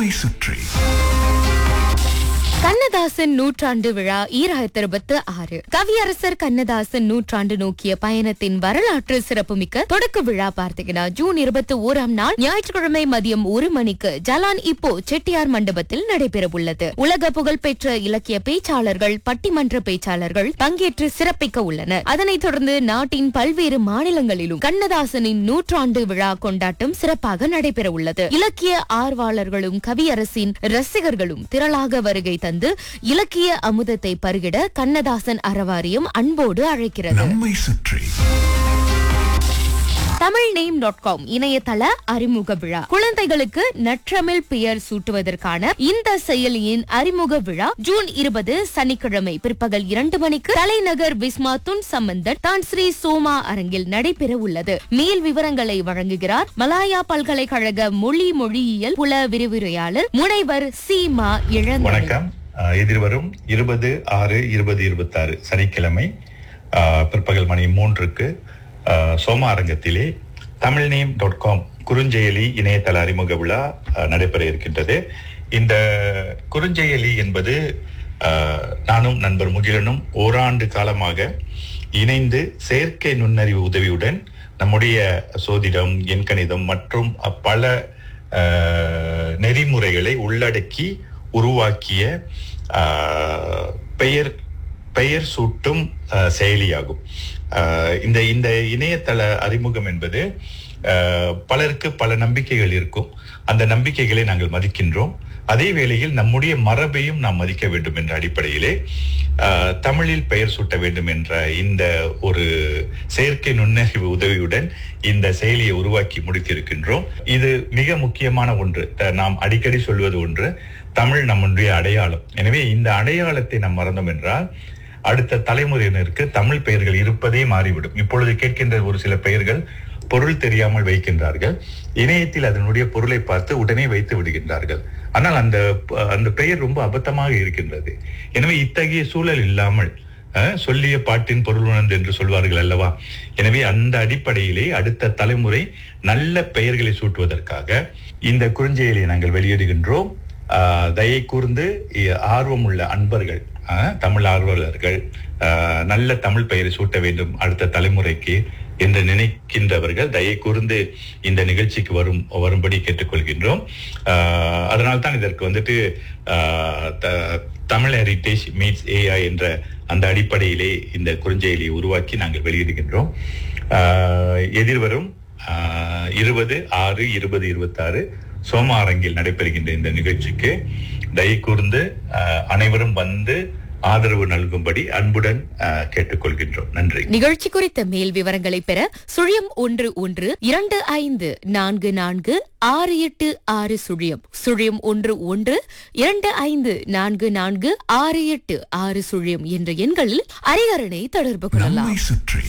நம்மை சுற்றி கண்ணதாசன் நூற்றாண்டு விழா ஈராயிரத்தி இருபத்தி ஆறு கவியரசர் கண்ணதாசன் நூற்றாண்டு நோக்கிய பயணத்தின் வரலாற்று சிறப்புமிக்க தொடக்க விழா பார்த்தீங்கன்னா ஜூன் இருபத்தி ஓராம் நாள் ஞாயிற்றுக்கிழமை மதியம் ஒரு மணிக்கு ஜலான் இப்போ செட்டியார் மண்டபத்தில் நடைபெறவுள்ளது உலக புகழ்பெற்ற இலக்கிய பேச்சாளர்கள் பட்டிமன்ற பேச்சாளர்கள் பங்கேற்று சிறப்பிக்க உள்ளனர் அதனைத் தொடர்ந்து நாட்டின் பல்வேறு மாநிலங்களிலும் கண்ணதாசனின் நூற்றாண்டு விழா கொண்டாட்டம் சிறப்பாக நடைபெற உள்ளது இலக்கிய ஆர்வலர்களும் கவியரசின் ரசிகர்களும் திரளாக வருகை தந்து இலக்கிய அமுதத்தை பருகிட கண்ணதாசன் அறவாரியம் அன்போடு அழைக்கிறது நம்மை சுற்றி தமிழ் நேம் டாட் காம் இணையதள அறிமுக விழா குழந்தைகளுக்கு நற்றமிழ் பெயர் சூட்டுவதற்கான இந்த செயலியின் அறிமுக விழா ஜூன் இருபது சனிக்கிழமை பிற்பகல் இரண்டு மணிக்கு தலைநகர் விஸ்மா துன் சம்பந்தன் தான் ஸ்ரீ சோமா அரங்கில் நடைபெற உள்ளது மேல் விவரங்களை வழங்குகிறார் மலாயா பல்கலைக்கழக மொழி மொழியியல் புல விரிவுரையாளர் முனைவர் சீமா இளந்தலை வணக்கம் அஹ், எதிர்வரும் இருபது ஆறு இருபது இருபத்தாறு சனிக்கிழமை அஹ், பிற்பகல் மணி மூன்றுக்கு அஹ், சோமா அரங்கத்திலே தமிழ் நேம் டாட் காம் குறுஞ்செயலி இணையதள அறிமுக விழா அஹ், நடைபெற இருக்கின்றது இந்த குறுஞ்செயலி என்பது அஹ், நானும் நண்பர் முகிலனும் ஓராண்டு காலமாக இணைந்து செயற்கை நுண்ணறிவு உதவியுடன் நம்முடைய சோதிடம் எண்கணிதம் மற்றும் பல அஹ், நெறிமுறைகளை உள்ளடக்கி உருவாக்கிய அஹ், பெயர் பெயர் சூட்டும் அஹ், செயலியாகும் அஹ், இந்த இந்த இணையதள அறிமுகம் என்பது அஹ், பலருக்கு பல நம்பிக்கைகள் இருக்கும் அந்த நம்பிக்கைகளை நாங்கள் மதிக்கின்றோம் அதே வேளையில் நம்முடைய மரபையும் நாம் மதிக்க வேண்டும் என்ற அடிப்படையிலே அஹ், தமிழில் பெயர் சூட்ட வேண்டும் என்ற இந்த ஒரு செயற்கை நுண்ணறிவு உதவியுடன் இந்த செயலியை உருவாக்கி முடித்திருக்கின்றோம் இது மிக முக்கியமான ஒன்று த- நாம் அடிக்கடி சொல்வது ஒன்று தமிழ் நம்முடைய அடையாளம் எனவே இந்த அடையாளத்தை நாம் மறந்தோம் என்றால் அடுத்த தலைமுறையினருக்கு தமிழ் பெயர்கள் இருப்பதே மாறிவிடும் இப்பொழுது கேட்கின்ற ஒரு சில பெயர்கள் பொருள் தெரியாமல் வைக்கின்றார்கள் இணையத்தில் அதனுடைய பொருளை பார்த்து உடனே வைத்து விடுகின்றார்கள் ஆனால் அந்த அந்த பெயர் ரொம்ப அபத்தமாக இருக்கின்றது எனவே இத்தகைய சூழல் இல்லாமல் அஹ், சொல்லிய பாட்டின் பொருள் உணர்ந்து என்று சொல்வார்கள் அல்லவா எனவே அந்த அடிப்படையிலே அடுத்த தலைமுறை நல்ல பெயர்களை சூட்டுவதற்காக இந்த குறுஞ்செயலை நாங்கள் வெளியிடுகின்றோம் ஆஹ், தயை கூர்ந்து இ- ஆர்வம் உள்ள அன்பர்கள் ஆஹ், தமிழ் ஆர்வலர்கள் ஆஹ், நல்ல தமிழ் பெயரை சூட்ட வேண்டும் அடுத்த தலைமுறைக்கு என்று நினைக்கின்றவர்கள் தயை கூர்ந்து இந்த நிகழ்ச்சிக்கு வரும் வரும்படி கேட்டுக்கொள்கின்றோம் ஆஹ், அதனால்தான் இதற்கு வந்துட்டு ஆஹ், த- தமிழ் ஹெரிட்டேஜ் மீட்ஸ் ஏஐ என்ற அந்த அடிப்படையிலே இந்த குறுஞ்செயலியை உருவாக்கி நாங்கள் வெளியிடுகின்றோம் ஆஹ், எதிர்வரும் இருபது ஆறு இருபது இருபத்தாறு சோமா அரங்கில் நடைபெறுகின்ற இந்த நிகழ்ச்சிக்கு தயை கூர்ந்து ஆஹ், அனைவரும் வந்து ஆதரவு நல்கும்படி அன்புடன் ஆஹ், கேட்டுக்கொள்கின்றோம் நன்றி நிகழ்ச்சி குறித்த மேல் விவரங்களை பெற சுழியம் ஒன்று ஒன்று இரண்டு ஐந்து நான்கு நான்கு ஆறு எட்டு ஆறு சுழியம் சுழியம் ஒன்று ஒன்று இரண்டு ஐந்து நான்கு நான்கு ஆறு எட்டு ஆறு சுழியம் என்ற எண்களில் அரிகரனை தொடர்பு கொள்ளலாம் நம்மை சுற்றி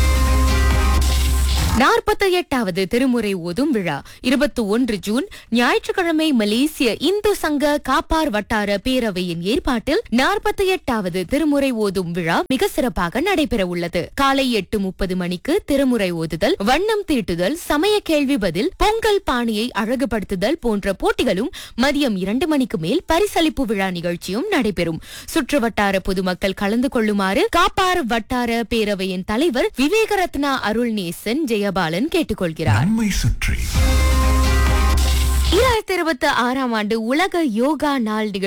நாற்பத்தி எட்டாவது திருமுறை ஓதும் விழா இருபத்தி ஒன்று ஜூன் ஞாயிற்றுக்கிழமை மலேசிய இந்து சங்க காப்பார் வட்டார பேரவையின் ஏற்பாட்டில் நாற்பத்தி எட்டாவது திருமுறை ஓதும் விழா மிக சிறப்பாக நடைபெற உள்ளது காலை எட்டு முப்பது மணிக்கு திருமுறை ஓதுதல் வண்ணம் தீட்டுதல் சமய கேள்வி பதில் பொங்கல் பாணியை அழகுபடுத்துதல் போன்ற போட்டிகளும் மதியம் இரண்டு மணிக்கு மேல் பரிசளிப்பு விழா நிகழ்ச்சியும் நடைபெறும் சுற்றுவட்டார பொதுமக்கள் கலந்து கொள்ளுமாறு காப்பார் வட்டார பேரவையின் தலைவர் விவேகரத்னா அருள்நேசன் ஜெயபாலன் கேட்டுக்கொள்கிறார் நம்மை சுற்றி இரண்டாயிரத்தி இருபத்தி ஆறாம் ஆண்டு உலக யோகா நாள் நிகழ்ச்சி